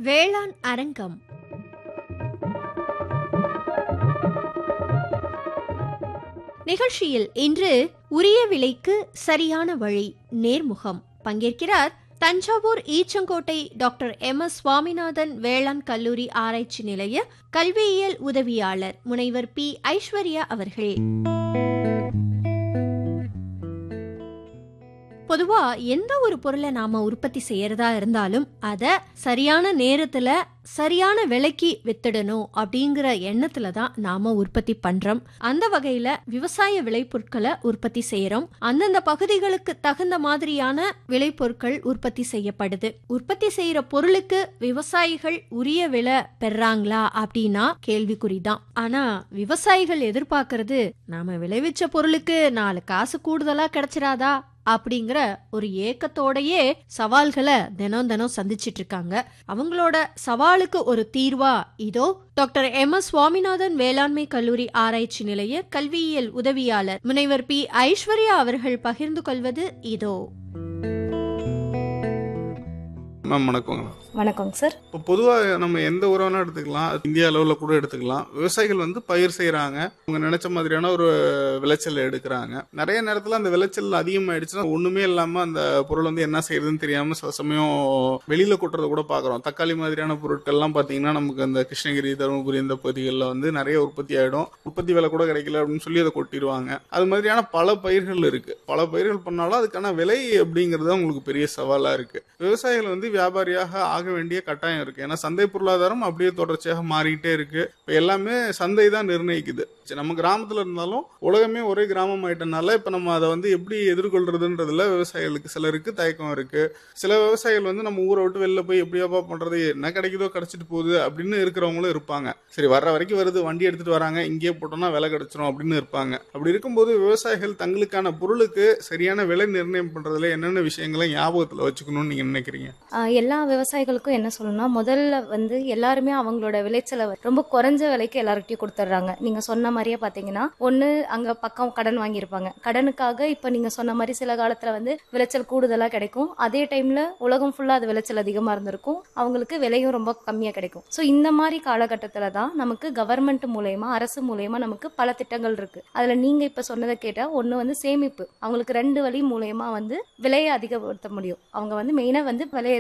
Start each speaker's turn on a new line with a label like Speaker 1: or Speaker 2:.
Speaker 1: வேளாண் அரங்கம் நிகழ்ச்சியில் இன்று உரிய விலைக்கு சரியான வழி நேர்முகம் பங்கேற்கிறார் Thanjavur Eachangottai doctor M S Swaminathan வேளாண் கல்லூரி ஆராய்ச்சி நிலைய கல்வியியல் உதவியாளர் முனைவர் பி ஐஸ்வர்யா அவர்கள் பொதுவா எந்த ஒரு பொருளை நாம உற்பத்தி செய்யறதா இருந்தாலும் அத சரியான நேரத்துல சரியான விலைக்கு வித்துடணும் அப்படிங்கிற எண்ணத்துல தான் நாம உற்பத்தி பண்றோம் அந்த வகையில விவசாய விளைபொருட்களை உற்பத்தி செய்யறோம் அந்தந்த பகுதிகளுக்கு தகுந்த மாதிரியான விளைபொருட்கள் உற்பத்தி செய்யப்படுது உற்பத்தி செய்யற பொருளுக்கு விவசாயிகள் உரிய விலை பெறாங்களா அப்படின்னா கேள்விக்குறிதான் ஆனா விவசாயிகள் எதிர்பார்க்கறது நாம விளைவிச்ச பொருளுக்கு நாலு காசு கூடுதலா கிடைச்சிராதா அப்படிங்கிற ஒரு ஏக்கத்தோடயே சவால்களை தினம் தினம் சந்திச்சிட்டு இருக்காங்க அவங்களோட சவாலுக்கு ஒரு தீர்வா இதோ டாக்டர் எம் எஸ் சுவாமிநாதன் வேளாண்மை கல்லூரி ஆராய்ச்சி நிலைய கல்வியியல் உதவியாளர் முனைவர் பி ஐஸ்வர்யா அவர்கள் பகிர்ந்து கொள்வது இதோ
Speaker 2: மேம் வணக்கங்க
Speaker 3: வணக்கங்க சார்
Speaker 2: இப்போ பொதுவாக நம்ம எந்த உறவுனா எடுத்துக்கலாம் அது இந்தியா அளவில் கூட எடுத்துக்கலாம் விவசாயிகள் வந்து பயிர் செய்கிறாங்க அவங்க நினைச்ச மாதிரியான ஒரு விளைச்சல் எடுக்கிறாங்க நிறைய நேரத்தில் அந்த விளைச்சல் அதிகமாயிடுச்சுன்னா ஒன்றுமே இல்லாமல் அந்த பொருள் வந்து என்ன செய்யறதுன்னு தெரியாமல் சில சமயம் வெளியில் கொட்டுறத கூட பார்க்குறோம் தக்காளி மாதிரியான பொருட்கள்லாம் பார்த்தீங்கன்னா நமக்கு அந்த கிருஷ்ணகிரி தருமபுரி இந்த பகுதிகளில் வந்து நிறைய உற்பத்தி ஆகிடும் உற்பத்தி விலை கூட கிடைக்கல அப்படின்னு சொல்லி அதை கொட்டிடுவாங்க அது மாதிரியான பல பயிர்கள் இருக்கு பல பயிர்கள் பண்ணாலும் அதுக்கான விலை அப்படிங்கிறது உங்களுக்கு பெரிய சவாலாக இருக்கு விவசாயிகள் வந்து வியாபாரியாக ஆக வேண்டிய கட்டாயம் இருக்கு ஏன்னா சந்தை பொருளாதாரம் அப்படியே தொடர்ச்சியாக மாறிக்கிட்டே இருக்கு இப்போ எல்லாமே சந்தை தான் நிர்ணயிக்குது சரி, நம்ம கிராமத்துல இருந்தாலும் உலகமே ஒரே கிராமம் ஆயிட்டனால இப்போ நம்ம அதை வந்து எப்படி எதிர்கொள்றதுன்றதுல விவசாயிகளுக்கு சிலருக்கு தயக்கம் இருக்கு சில விவசாயிகள் வந்து நம்ம ஊரை விட்டு வெளில போய் எப்படியாப்பா பண்றது என்ன கிடைக்குதோ கிடைச்சிட்டு போகுது அப்படின்னு இருக்கிறவங்களும் இருப்பாங்க சரி வர்ற வரைக்கும் வருது வண்டி எடுத்துட்டு வராங்க இங்கேயே போட்டோம்னா விலை கிடைச்சிரும் அப்படின்னு இருப்பாங்க அப்படி இருக்கும்போது விவசாயிகள் தங்களுக்கான பொருளுக்கு சரியான விலை நிர்ணயம் பண்றதுல என்னென்ன விஷயங்களை ஞாபகத்துல வச்சுக்கணும்னு நீங்க நினைக்கிறீங்க
Speaker 3: ஆஹ் எல்லா விவசாயிகளுக்கும் என்ன சொல்லணும்னா முதல்ல வந்து எல்லாருமே அவங்களோட விளைச்சலை வந்து ரொம்ப குறைஞ்ச விலைக்கு எல்லார்கிட்டயும் கொடுத்துட்றாங்க நீங்க சொன்ன மாதிரியே பாத்தீங்கன்னா ஒண்ணு அங்க பக்கம் கடன் வாங்கியிருப்பாங்க கடனுக்காக இப்ப நீங்க சொன்ன மாதிரி சில காலத்துல வந்து விளைச்சல் கூடுதலா கிடைக்கும் அதே டைம்ல உலகம் ஃபுல்லா அது விளைச்சல் அதிகமா இருந்திருக்கும் அவங்களுக்கு விலையும் ரொம்ப கம்மியா கிடைக்கும் சோ இந்த மாதிரி காலகட்டத்துல தான் நமக்கு கவர்மெண்ட் மூலயமா அரசு மூலயமா நமக்கு பல திட்டங்கள் இருக்கு அதுல நீங்க இப்ப சொன்னதை கேட்டா ஒண்ணு வந்து சேமிப்பு அவங்களுக்கு ரெண்டு வழி மூலயமா வந்து விலையை அதிகப்படுத்த முடியும் அவங்க வந்து மெயினா வந்து விலையை